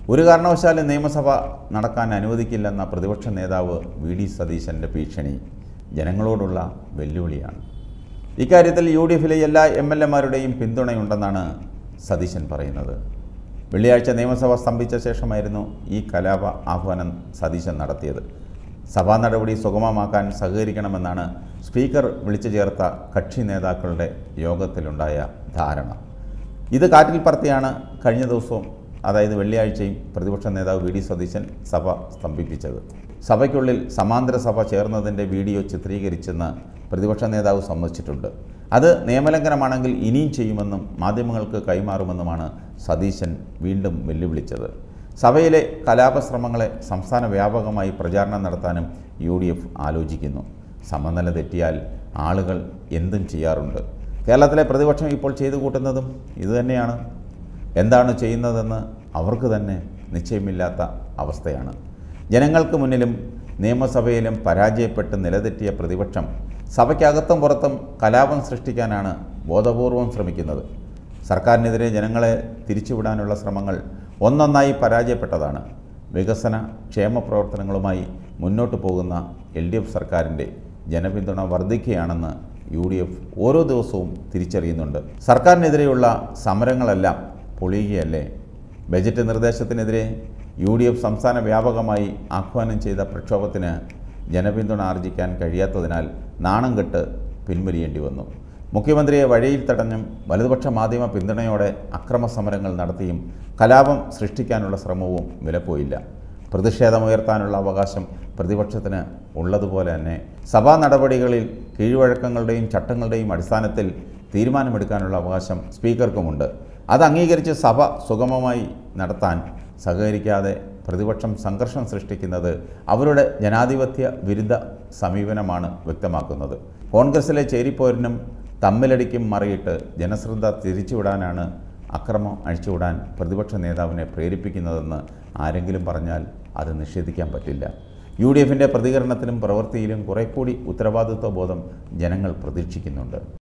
ഒരു കാരണവശാലും നിയമസഭ നടക്കാൻ അനുവദിക്കില്ലെന്ന പ്രതിപക്ഷ നേതാവ് വി ഡി സതീശൻ്റെ ഭീഷണി ജനങ്ങളോടുള്ള വെല്ലുവിളിയാണ് ഇക്കാര്യത്തിൽ യു ഡി എഫിലെ എല്ലാ എം എൽ എമാരുടെയും പിന്തുണയുണ്ടെന്നാണ് സതീശൻ പറയുന്നത് വെള്ളിയാഴ്ച നിയമസഭ സ്തംഭിച്ച ശേഷമായിരുന്നു ഈ കലാപ ആഹ്വാനം സതീശൻ നടത്തിയത് സഭാ നടപടി സുഗമമാക്കാൻ സഹകരിക്കണമെന്നാണ് സ്പീക്കർ വിളിച്ചു ചേർത്ത കക്ഷി നേതാക്കളുടെ യോഗത്തിലുണ്ടായ ധാരണ ഇത് കാറ്റിൽ പറത്തിയാണ് കഴിഞ്ഞ ദിവസവും അതായത് വെള്ളിയാഴ്ചയും പ്രതിപക്ഷ നേതാവ് വി ഡി സതീശൻ സഭ സ്തംഭിപ്പിച്ചത് സഭയ്ക്കുള്ളിൽ സമാന്തര സഭ ചേർന്നതിൻ്റെ വീഡിയോ ചിത്രീകരിച്ചെന്ന് പ്രതിപക്ഷ നേതാവ് സമ്മതിച്ചിട്ടുണ്ട് അത് നിയമലംഘനമാണെങ്കിൽ ഇനിയും ചെയ്യുമെന്നും മാധ്യമങ്ങൾക്ക് കൈമാറുമെന്നുമാണ് സതീശൻ വീണ്ടും വെല്ലുവിളിച്ചത് സഭയിലെ കലാപശ്രമങ്ങളെ സംസ്ഥാന വ്യാപകമായി പ്രചാരണം നടത്താനും യു ഡി എഫ് ആലോചിക്കുന്നു സമനില തെറ്റിയാൽ ആളുകൾ എന്തും ചെയ്യാറുണ്ട് കേരളത്തിലെ പ്രതിപക്ഷം ഇപ്പോൾ ചെയ്തു കൂട്ടുന്നതും ഇതുതന്നെയാണ് എന്താണ് ചെയ്യുന്നതെന്ന് അവർക്ക് തന്നെ നിശ്ചയമില്ലാത്ത അവസ്ഥയാണ് ജനങ്ങൾക്ക് മുന്നിലും നിയമസഭയിലും പരാജയപ്പെട്ട് നിലതെറ്റിയ പ്രതിപക്ഷം സഭയ്ക്കകത്തും പുറത്തും കലാപം സൃഷ്ടിക്കാനാണ് ബോധപൂർവം ശ്രമിക്കുന്നത് സർക്കാരിനെതിരെ ജനങ്ങളെ തിരിച്ചുവിടാനുള്ള ശ്രമങ്ങൾ ഒന്നൊന്നായി പരാജയപ്പെട്ടതാണ് വികസന ക്ഷേമ പ്രവർത്തനങ്ങളുമായി മുന്നോട്ട് പോകുന്ന എൽ ഡി എഫ് സർക്കാരിൻ്റെ ജനപിന്തുണ വർദ്ധിക്കുകയാണെന്ന് യു ഡി എഫ് ഓരോ ദിവസവും തിരിച്ചറിയുന്നുണ്ട് സർക്കാരിനെതിരെയുള്ള സമരങ്ങളെല്ലാം പൊളിയുകയല്ലേ ബജറ്റ് നിർദ്ദേശത്തിനെതിരെ യു ഡി എഫ് സംസ്ഥാന വ്യാപകമായി ആഹ്വാനം ചെയ്ത പ്രക്ഷോഭത്തിന് ജനപിന്തുണ ആർജിക്കാൻ കഴിയാത്തതിനാൽ നാണം കെട്ട് പിൻവലിയേണ്ടി വന്നു മുഖ്യമന്ത്രിയെ വഴിയിൽ തടഞ്ഞും വലതുപക്ഷ മാധ്യമ പിന്തുണയോടെ അക്രമ സമരങ്ങൾ നടത്തിയും കലാപം സൃഷ്ടിക്കാനുള്ള ശ്രമവും വിലപ്പോയില്ല പ്രതിഷേധമുയർത്താനുള്ള അവകാശം പ്രതിപക്ഷത്തിന് ഉള്ളതുപോലെ തന്നെ സഭാ നടപടികളിൽ കീഴ്വഴക്കങ്ങളുടെയും ചട്ടങ്ങളുടെയും അടിസ്ഥാനത്തിൽ തീരുമാനമെടുക്കാനുള്ള അവകാശം സ്പീക്കർക്കുമുണ്ട് അത് അംഗീകരിച്ച് സഭ സുഗമമായി നടത്താൻ സഹകരിക്കാതെ പ്രതിപക്ഷം സംഘർഷം സൃഷ്ടിക്കുന്നത് അവരുടെ ജനാധിപത്യ വിരുദ്ധ സമീപനമാണ് വ്യക്തമാക്കുന്നത് കോൺഗ്രസിലെ ചേരിപ്പോരിനും തമ്മിലടിക്കും മറിയിട്ട് ജനശ്രദ്ധ തിരിച്ചുവിടാനാണ് അക്രമം അഴിച്ചുവിടാൻ പ്രതിപക്ഷ നേതാവിനെ പ്രേരിപ്പിക്കുന്നതെന്ന് ആരെങ്കിലും പറഞ്ഞാൽ അത് നിഷേധിക്കാൻ പറ്റില്ല യു ഡി എഫിൻ്റെ പ്രതികരണത്തിലും പ്രവൃത്തിയിലും കുറെ കൂടി ഉത്തരവാദിത്വ ബോധം ജനങ്ങൾ പ്രതീക്ഷിക്കുന്നുണ്ട്